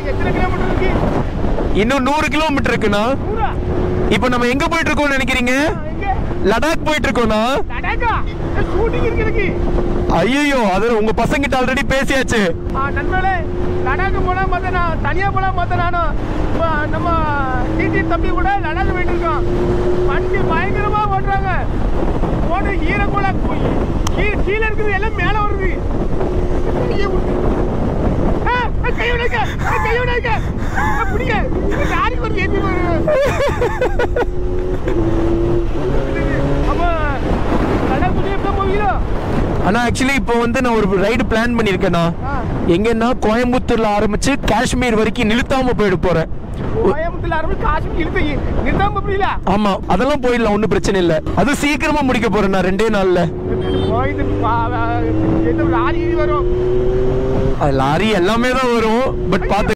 எத்தனை கிலோமீட்டர் இருக்கு இன்னும் நூறு கிலோமீட்டர் இருக்குண்ணா நூறா இப்போ நம்ம எங்க போயிட்டு இருக்கோம்னு நினைக்கிறீங்க எங்க லடாக் போயிட்டு இருக்கோம்ண்ணா லடாக்கா ஷூட்டிங் இருக்கு எனக்கு ஐயோ அது உங்க பசங்கிட்ட ஆல்ரெடி பேசியாச்சு ஆ, நண்பர்களே லடாக்கு போனா பார்த்தா நான் தனியா போனா பார்த்தா நானும் இப்ப நம்ம டிடி தம்பி கூட லடாக் போயிட்டு இருக்கோம் வண்டி பயங்கரமா ஓட்டுறாங்க போன ஈரக்குள்ள கீழே கீழே இருக்குது எல்லாம் மேல வருது கையை விட்டு. ஆ, ஆ, கை விடாங்க கை விடாங்க பிடிங்க லாரிக்கு ஒரு ஏற்றி அப்போ லடாக் புதிய எப்போ போவீங்களோ ஆனா ஆக்சுவலி இப்போ வந்து நான் ஒரு ரைடு பிளான் பண்ணியிருக்கேண்ணா ஆ எங்கன்னா கோயம்புத்தூர்ல ஆரம்பிச்சு காஷ்மீர் வரைக்கும் நிறுத்தாம போயிட போறேன் கோயம்புத்தூர்ல ஆரம்பிச்சு காஷ்மீர் இழுத்து நிறுத்தாம புரியல ஆமா அதெல்லாம் போயிடலாம் ஒன்றும் பிரச்சனை இல்லை அது சீக்கிரமா முடிக்க போறேன் நான் ரெண்டே நாள்ல போயிட்டு பா- வா- எந்த லாரி வரும் அது லாரி எல்லாமே தான் வரும் பட் பார்த்து